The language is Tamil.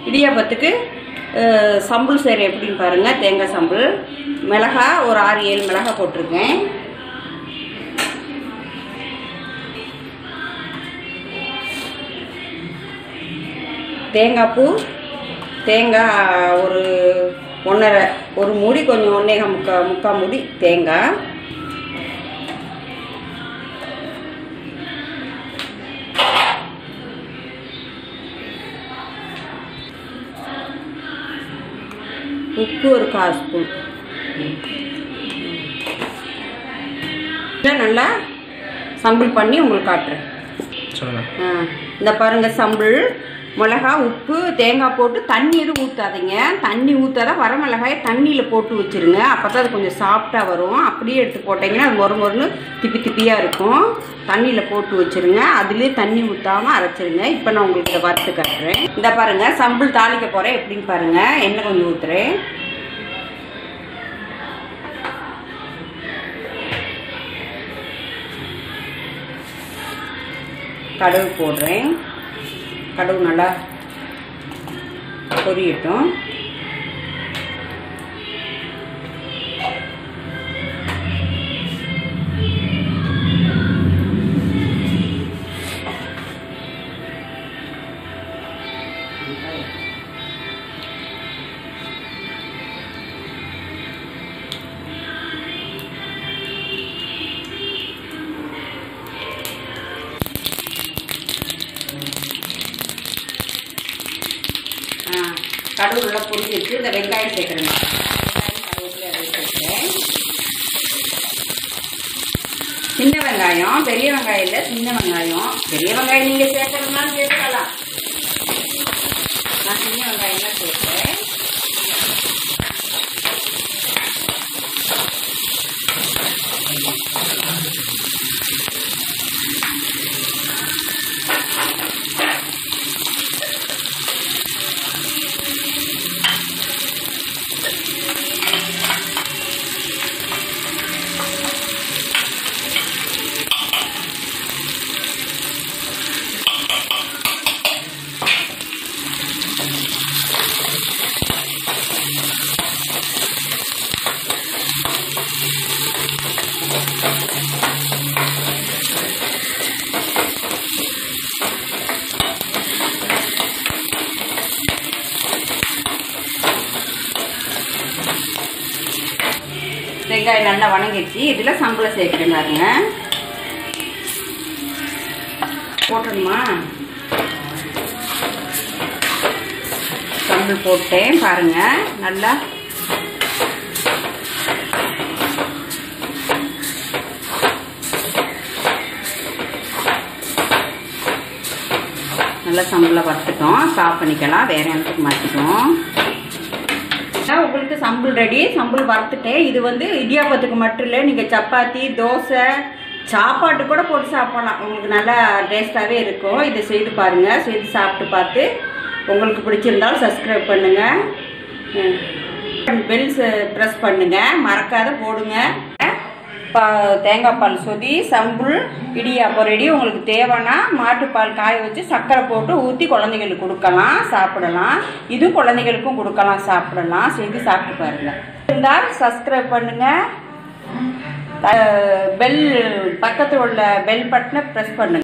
இடியாப்பத்துக்கு அஹ், சம்பல் செய்கிற எப்படின்னு பாருங்கள் தேங்காய் சம்பல் மிளகா ஒரு ஆறு ஏழு மிளகா போட்டிருக்கேன் தேங்காய் பூ தேங்காய் ஒரு ஒன்றரை ஒரு மூடி கொஞ்சம் ஒன்றே முக்கா முக்கால் மூடி தேங்காய் உப்பு ஒரு கால் ஸ்பூன் இதை நல்லா சம்பல் பண்ணி உங்களுக்கு காட்டுறேன் சொல்லுங்கள் ஆ, இந்த பாருங்க சம்பல் மிளகா உப்பு தேங்காய் போட்டு தண்ணி எதுவும் ஊற்றாதீங்க தண்ணி ஊற்றாத வர மிளகாயை தண்ணியில் போட்டு வச்சிருங்க அப்போ தான் அது கொஞ்சம் சாஃப்டாக வரும் அப்படியே எடுத்து போட்டிங்கன்னா அது மொறு மொறுன்னு திப்பி திப்பியாக இருக்கும் தண்ணியில் போட்டு வச்சிருங்க அதுலேயே தண்ணி ஊற்றாமல் அரைச்சிருங்க இப்போ நான் உங்களுக்கு இதை வறுத்து காட்டுறேன் இந்த பாருங்க சம்பல் தாளிக்க போகிறேன் எப்படின்னு பாருங்க எண்ணெய் கொஞ்சம் ஊற்றுறேன் கடுகு போடுறேன் கடுகு நல்லா பொரியட்டும் ஆ, கடுகு நல்லா பொரிஞ்சிருச்சு இந்த வெங்காயம் சேர்க்குறேன் வெங்காயம் கருவேப்பிலை அதை சேர்க்குறேன் சின்ன வெங்காயம் பெரிய வெங்காயம் இல்லை சின்ன வெங்காயம் பெரிய வெங்காயம் நீங்கள் சேர்க்கறதுனாலும் சேர்த்துக்கலாம் நான் சின்ன வெங்காயம் தான் சேர்க்குறேன் வெங்காயம் நல்லா வணங்கிடுச்சு இதில் சம்பளம் சேர்க்குறேன் பாருங்க போட்டணுமா சம்பல் போட்டேன் பாருங்க நல்லா நல்லா சம்பளை வறுத்துட்டோம் ஸ்டாப் பண்ணிக்கலாம் வேற இடத்துக்கு மாற்றிட்டோம் அதான் உங்களுக்கு சம்பல் ரெடி சம்பல் வறுத்துட்டேன் இது வந்து இடியாப்பத்துக்கு மட்டும் இல்லை நீங்கள் சப்பாத்தி தோசை சாப்பாட்டு கூட போட்டு சாப்பிடலாம் உங்களுக்கு நல்லா டேஸ்ட்டாகவே இருக்கும் இதை செய்து பாருங்கள் செய்து சாப்பிட்டு பார்த்து உங்களுக்கு பிடிச்சிருந்தாலும் சப்ஸ்கிரைப் பண்ணுங்கள் பெல் ப்ரெஸ் பண்ணுங்கள் மறக்காத போடுங்க பா தேங்காய் பால் சொதி சம்புள் இடியாப்பம் ரெடி உங்களுக்கு தேவைன்னா மாட்டுப்பால் காய வச்சு சர்க்கரை போட்டு ஊற்றி குழந்தைங்களுக்கு கொடுக்கலாம் சாப்பிடலாம் இது குழந்தைங்களுக்கும் கொடுக்கலாம் சாப்பிடலாம் செய்து சாப்பிட்டு பாருங்க இருந்தால் சப்ஸ்கிரைப் பண்ணுங்க பெல் பக்கத்தில் உள்ள பெல் பட்டனை ப்ரெஸ் பண்ணுங்க